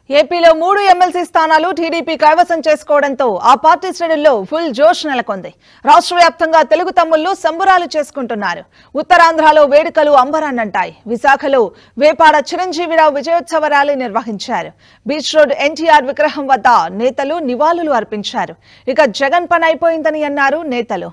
ఏపీలో మూడు ఎమ్మెల్సీ స్థానాలు టీడీపీ కైవసం చేసుకోవడంతో ఆ పార్టీ శ్రేణుల్లో ఫుల్ జోష్ నెలకొంది రాష్ట్ర వ్యాప్తంగా తెలుగు తమ్ముళ్లు సంబురాలు చేసుకుంటున్నారు ఉత్తరాంధ్రలో వేడుకలు అంబరాన్నంటాయి విశాఖలో వేపాడ చిరంజీవిరావు విజయోత్సవ ర్యాలీ నిర్వహించారు బీచ్ రోడ్ ఎన్టీఆర్ విగ్రహం వద్ద నేతలు నివాళులు అర్పించారు ఇక జగన్ పని అయిపోయిందని అన్నారు నేతలు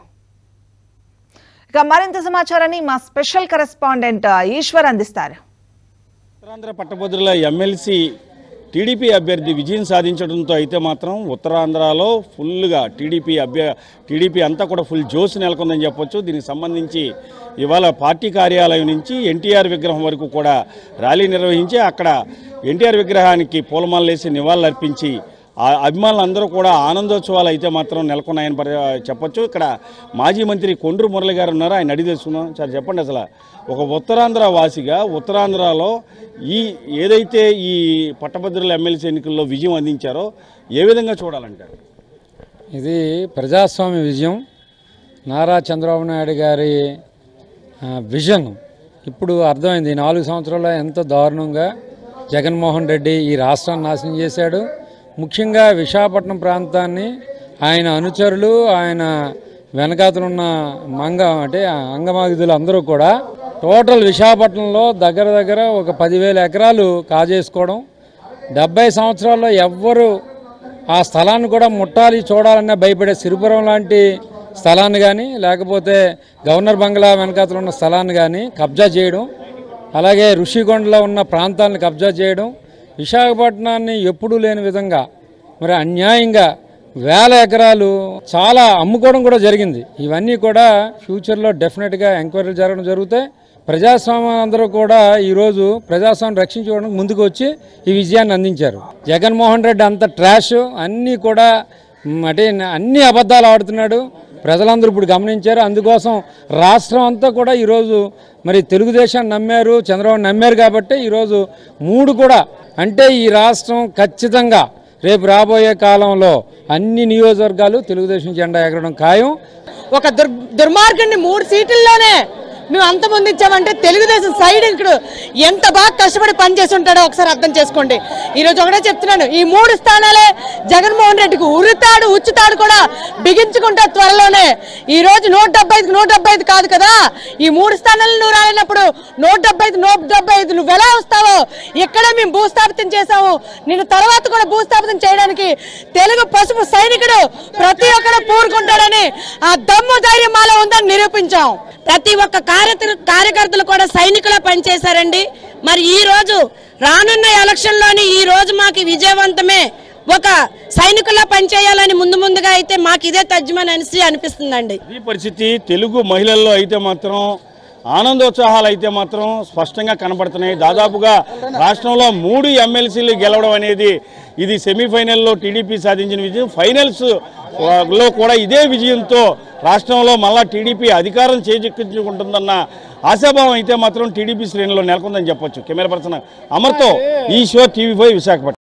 ఇక మరింత సమాచారాన్ని మా స్పెషల్ కరెస్పాండెంట్ ఈశ్వర్ అందిస్తారు ఉత్తరాంధ్ర పట్టభద్రుల ఎమ్మెల్సీ టీడీపీ అభ్యర్థి విజయం సాధించడంతో అయితే మాత్రం ఉత్తరాంధ్రలో ఫుల్గా టీడీపీ అభ్య టీడీపీ అంతా కూడా ఫుల్ జోష్ నెలకొందని చెప్పొచ్చు దీనికి సంబంధించి ఇవాళ పార్టీ కార్యాలయం నుంచి ఎన్టీఆర్ విగ్రహం వరకు కూడా ర్యాలీ నిర్వహించి అక్కడ ఎన్టీఆర్ విగ్రహానికి పూలమాలలేసి నివాళులర్పించి ఆ అభిమానులందరూ కూడా ఆనందోత్సవాలు అయితే మాత్రం నెలకొన్నాయని పరి చెప్పొచ్చు ఇక్కడ మాజీ మంత్రి కొండ్రు మురళి గారు ఉన్నారు ఆయన అడిగి తెలుసుకుందాం సార్ చెప్పండి అసలు ఒక ఉత్తరాంధ్ర వాసిగా ఉత్తరాంధ్రలో ఈ ఏదైతే ఈ పట్టభద్రుల ఎమ్మెల్సీ ఎన్నికల్లో విజయం అందించారో ఏ విధంగా చూడాలంటారు ఇది ప్రజాస్వామ్య విజయం నారా చంద్రబాబు నాయుడు గారి ఆ, విజన్ ఇప్పుడు అర్థమైంది ఈ నాలుగు సంవత్సరాల్లో ఎంత దారుణంగా జగన్మోహన్ రెడ్డి ఈ రాష్ట్రాన్ని నాశనం చేశాడు ముఖ్యంగా విశాఖపట్నం ప్రాంతాన్ని ఆయన అనుచరులు ఆయన వెనకాతలున్న మంగ అంటే అంగమాగిదులు అందరూ కూడా టోటల్ విశాఖపట్నంలో దగ్గర దగ్గర ఒక పదివేల ఎకరాలు కాజేసుకోవడం డెబ్బై సంవత్సరాల్లో ఎవ్వరు ఆ స్థలాన్ని కూడా ముట్టాలి చూడాలన్నా భయపడే సిరిపురం లాంటి స్థలాన్ని కానీ లేకపోతే గవర్నర్ బంగ్లా వెనకాతలు ఉన్న స్థలాన్ని కానీ కబ్జా చేయడం అలాగే ఋషికొండలో ఉన్న ప్రాంతాలను కబ్జా చేయడం విశాఖపట్నాన్ని ఎప్పుడూ లేని విధంగా మరి అన్యాయంగా వేల ఎకరాలు చాలా అమ్ముకోవడం కూడా జరిగింది ఇవన్నీ కూడా ఫ్యూచర్లో డెఫినెట్గా ఎంక్వైరీలు జరగడం జరుగుతాయి ప్రజాస్వామ్యం అందరూ కూడా ఈరోజు ప్రజాస్వామ్యం రక్షించుకోవడానికి ముందుకు వచ్చి ఈ విజయాన్ని అందించారు జగన్మోహన్ రెడ్డి అంత ట్రాష్ అన్నీ కూడా మ్, అంటే అన్ని అబద్ధాలు ఆడుతున్నాడు ప్రజలందరూ ఇప్పుడు గమనించారు అందుకోసం రాష్ట్రం అంతా కూడా ఈరోజు మరి తెలుగుదేశాన్ని నమ్మారు చంద్రబాబు నమ్మారు కాబట్టి ఈరోజు మూడు కూడా అంటే ఈ రాష్ట్రం ఖచ్చితంగా రేపు రాబోయే కాలంలో అన్ని నియోజకవర్గాలు తెలుగుదేశం జెండా ఎగరడం ఖాయం ఒక దుర్ దుర్మార్గుడిని మూడు సీట్లలోనే మేము అంతమంది ఇచ్చామంటే తెలుగుదేశం సైడ్ ఇక్కడ ఎంత బాగా కష్టపడి పనిచేసి ఉంటాడో ఒకసారి అర్థం చేసుకోండి ఈరోజు ఒకటే చెప్తున్నాను ఈ మూడు స్థానాలే జగన్మోహన్ రెడ్డికి ఉరుతాడు ఉచ్చుతాడు కూడా బిగించుకుంటా త్వరలోనే ఈ రోజు నూట డెబ్బై ఐదుకి నూట డెబ్బై ఐదు కాదు కదా ఈ మూడు స్థానాలు నువ్వు రాలినప్పుడు నూట డెబ్బై ఐదు నూట డెబ్బై ఐదు నువ్వు ఎలా వస్తావో ఇక్కడే మేము భూస్థాపితం చేసాము నేను తర్వాత కూడా భూస్థాపితం చేయడానికి తెలుగు పసుపు సైనికుడు ప్రతి ఒక్కరు పూరుకుంటాడని ఆ దమ్ము ధైర్యం మాలో ఉందని నిరూపించాం ప్రతి ఒక్క కార్యకర్త కార్యకర్తలు కూడా సైనికులా పనిచేశారండి మరి ఈ రోజు రానున్న ఎలక్షన్ లోని ఈ రోజు మాకు విజయవంతమే ఒక సైనికులా పనిచేయాలని ముందు ముందుగా అయితే మాకు ఇదే తజ్జమని అనేసి అనిపిస్తుందండి ఈ పరిస్థితి తెలుగు మహిళల్లో అయితే మాత్రం ఆనందోత్సాహాలు అయితే మాత్రం స్పష్టంగా కనబడుతున్నాయి దాదాపుగా రాష్ట్రంలో మూడు ఎమ్మెల్సీలు గెలవడం అనేది ఇది సెమీఫైనల్లో టీడీపీ సాధించిన విజయం ఫైనల్స్ ఆ, లో కూడా ఇదే విజయంతో రాష్ట్రంలో మళ్ళా టీడీపీ అధికారం చేజిక్కించుకుంటుందన్న ఆశాభావం అయితే మాత్రం టీడీపీ శ్రేణిలో నెలకొందని చెప్పొచ్చు కెమెరా పర్సన్ అమర్తో ఈ షో టీవీ ఫైవ్ విశాఖపట్నం